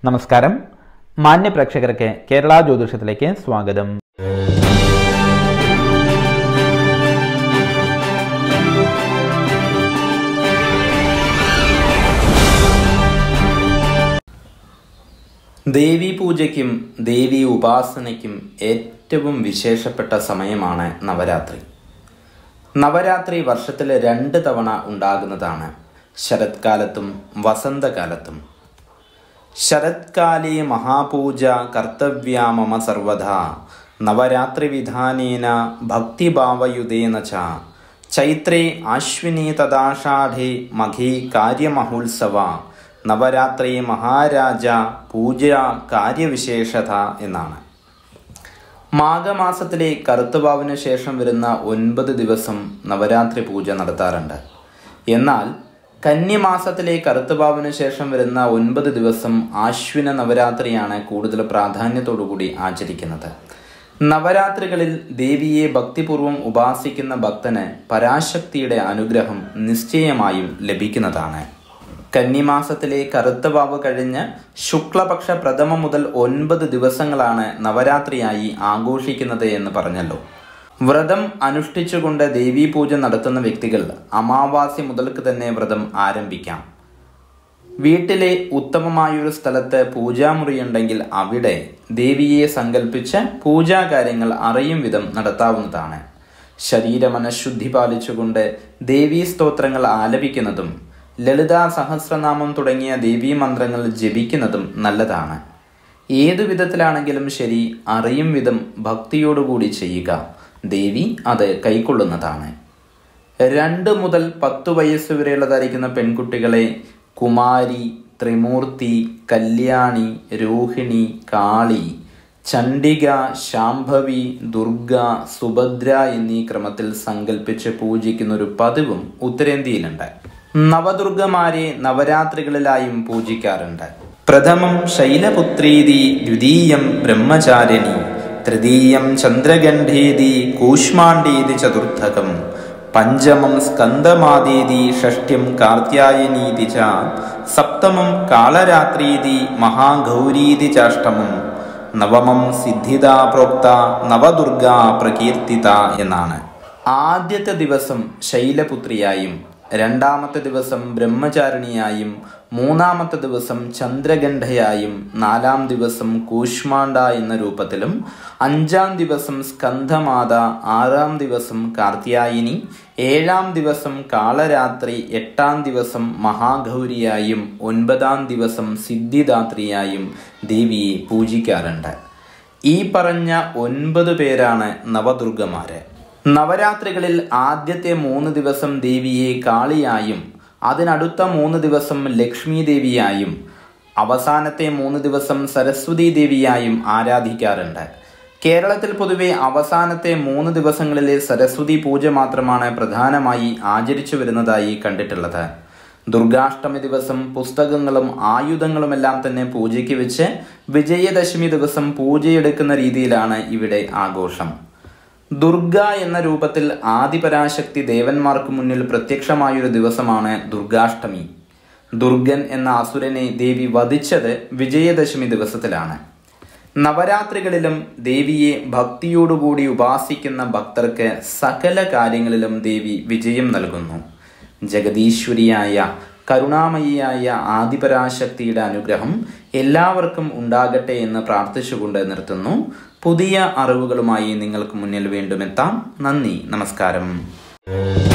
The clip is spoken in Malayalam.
നമസ്കാരം മാന്യ പ്രേക്ഷകർക്ക് കേരള ജ്യോതിഷത്തിലേക്ക് സ്വാഗതം ദേവീ പൂജയ്ക്കും ദേവീ ഉപാസനയ്ക്കും ഏറ്റവും വിശേഷപ്പെട്ട സമയമാണ് നവരാത്രി നവരാത്രി വർഷത്തിൽ രണ്ട് തവണ ഉണ്ടാകുന്നതാണ് ശരത്കാലത്തും വസന്തകാലത്തും ശരത്കാലേ മഹാപൂജ കർത്തവ്യ മമ സർവധ നവരാത്രി വിധാനേന ഭക്തിഭാവയുതേന ച ചൈത്രേ ആശ്വിനി തദാഷാഢേ മഘേ കാര്യമഹോത്സവ നവരാത്രി മഹാരാജ പൂജ കാര്യവിശേഷത എന്നാണ് മാഘമാസത്തിലെ കറുത്തുവാവിന് ശേഷം വരുന്ന ഒൻപത് ദിവസം നവരാത്രി പൂജ നടത്താറുണ്ട് എന്നാൽ കന്നിമാസത്തിലെ കറുത്തുവാവിന് ശേഷം വരുന്ന ഒൻപത് ദിവസം ആശ്വിന നവരാത്രിയാണ് കൂടുതൽ പ്രാധാന്യത്തോടുകൂടി ആചരിക്കുന്നത് നവരാത്രികളിൽ ദേവിയെ ഭക്തിപൂർവം ഉപാസിക്കുന്ന ഭക്തന് പരാശക്തിയുടെ അനുഗ്രഹം നിശ്ചയമായും ലഭിക്കുന്നതാണ് കന്നിമാസത്തിലെ കറുത്ത വാവ് കഴിഞ്ഞ് ശുക്ലപക്ഷ പ്രഥമ മുതൽ ഒൻപത് ദിവസങ്ങളാണ് നവരാത്രിയായി ആഘോഷിക്കുന്നത് എന്ന് പറഞ്ഞല്ലോ വ്രതം അനുഷ്ഠിച്ചുകൊണ്ട് ദേവീ പൂജ നടത്തുന്ന വ്യക്തികൾ അമാവാസി മുതൽക്ക് തന്നെ വ്രതം ആരംഭിക്കാം വീട്ടിലെ ഉത്തമമായൊരു സ്ഥലത്ത് പൂജാമുറിയുണ്ടെങ്കിൽ അവിടെ ദേവിയെ സങ്കല്പിച്ച് പൂജാകാര്യങ്ങൾ അറിയും വിധം നടത്താവുന്നതാണ് ശരീര മനഃശുദ്ധി പാലിച്ചുകൊണ്ട് ദേവീ സ്തോത്രങ്ങൾ ആലപിക്കുന്നതും ലളിതാ സഹസ്രനാമം തുടങ്ങിയ ദേവീ മന്ത്രങ്ങൾ ജപിക്കുന്നതും നല്ലതാണ് ഏതു വിധത്തിലാണെങ്കിലും ശരി അറിയും വിധം ഭക്തിയോടുകൂടി ചെയ്യുക ദേവി അത് കൈക്കൊള്ളുന്നതാണ് രണ്ട് മുതൽ പത്ത് വയസ്സ് വരെയുള്ള ധരിക്കുന്ന പെൺകുട്ടികളെ കുമാരി ത്രിമൂർത്തി കല്യാണി രോഹിണി കാളി ചണ്ഡിക ശാംഭവി ദുർഗ സുഭദ്ര എന്നീ ക്രമത്തിൽ സങ്കല്പിച്ച് പൂജിക്കുന്ന ഒരു പതിവും ഉത്തരേന്ത്യയിലുണ്ട് നവദുർഗമാരെ നവരാത്രികളിലായും പൂജിക്കാറുണ്ട് പ്രഥമം ശൈലപുത്രീതി ദ്വിതീയം ബ്രഹ്മചാരിണി തൃതീയം ചന്ദ്രഗണ്ഠേതി കൂഷ്മാണ്ഡേതി ചതുർത്ഥകം പഞ്ചമം സ്കന്ദമാതീതി ഷഷ്ട്യം കാർത്യായനീതി ച സപ്തമം കാളരാത്രീതി മഹാഗൗരീതി ചാഷ്ടമം നവമം സിദ്ധിത പ്രോക്ത നവദുർഗ പ്രകീർത്തിത എന്നാണ് ആദ്യത്തെ ദിവസം ശൈലപുത്രിയായും രണ്ടാമത്തെ ദിവസം ബ്രഹ്മചാരിണിയായും മൂന്നാമത്തെ ദിവസം ചന്ദ്രഗണ്ഠയായും നാലാം ദിവസം കൂഷ്മാണ്ഡ എന്ന രൂപത്തിലും അഞ്ചാം ദിവസം സ്കന്ധമാത ആറാം ദിവസം കാർത്യായിനി ഏഴാം ദിവസം കാളരാത്രി എട്ടാം ദിവസം മഹാഗൗരിയായും ഒൻപതാം ദിവസം സിദ്ധിദാത്രിയായും ദേവിയെ പൂജിക്കാറുണ്ട് ഈ പറഞ്ഞ ഒൻപത് പേരാണ് നവദുർഗമാര് നവരാത്രികളിൽ ആദ്യത്തെ മൂന്ന് ദിവസം ദേവിയെ കാളിയായും അതിനടുത്ത മൂന്ന് ദിവസം ലക്ഷ്മി ദേവിയായും അവസാനത്തെ മൂന്ന് ദിവസം സരസ്വതി ദേവിയായും ആരാധിക്കാറുണ്ട് കേരളത്തിൽ പൊതുവെ അവസാനത്തെ മൂന്ന് ദിവസങ്ങളിലെ സരസ്വതി പൂജ മാത്രമാണ് പ്രധാനമായി ആചരിച്ചു വരുന്നതായി കണ്ടിട്ടുള്ളത് ദുർഗാഷ്ടമി ദിവസം പുസ്തകങ്ങളും ആയുധങ്ങളുമെല്ലാം തന്നെ പൂജയ്ക്ക് വെച്ച് വിജയദശമി ദിവസം പൂജയെടുക്കുന്ന രീതിയിലാണ് ഇവിടെ ആഘോഷം ദുർഗ എന്ന രൂപത്തിൽ ആദിപരാശക്തി ദേവന്മാർക്ക് മുന്നിൽ പ്രത്യക്ഷമായൊരു ദിവസമാണ് ദുർഗാഷ്ടമി ദുർഗൻ എന്ന അസുരനെ ദേവി വധിച്ചത് വിജയദശമി ദിവസത്തിലാണ് നവരാത്രികളിലും ദേവിയെ ഭക്തിയോടുകൂടി ഉപാസിക്കുന്ന ഭക്തർക്ക് സകല കാര്യങ്ങളിലും ദേവി വിജയം നൽകുന്നു ജഗദീശ്വരിയായ കരുണാമയിയായ ആദിപരാശക്തിയുടെ അനുഗ്രഹം എല്ലാവർക്കും ഉണ്ടാകട്ടെ എന്ന് പ്രാർത്ഥിച്ചുകൊണ്ട് നിർത്തുന്നു പുതിയ അറിവുകളുമായി നിങ്ങൾക്ക് മുന്നിൽ വീണ്ടും എത്താം നന്ദി നമസ്കാരം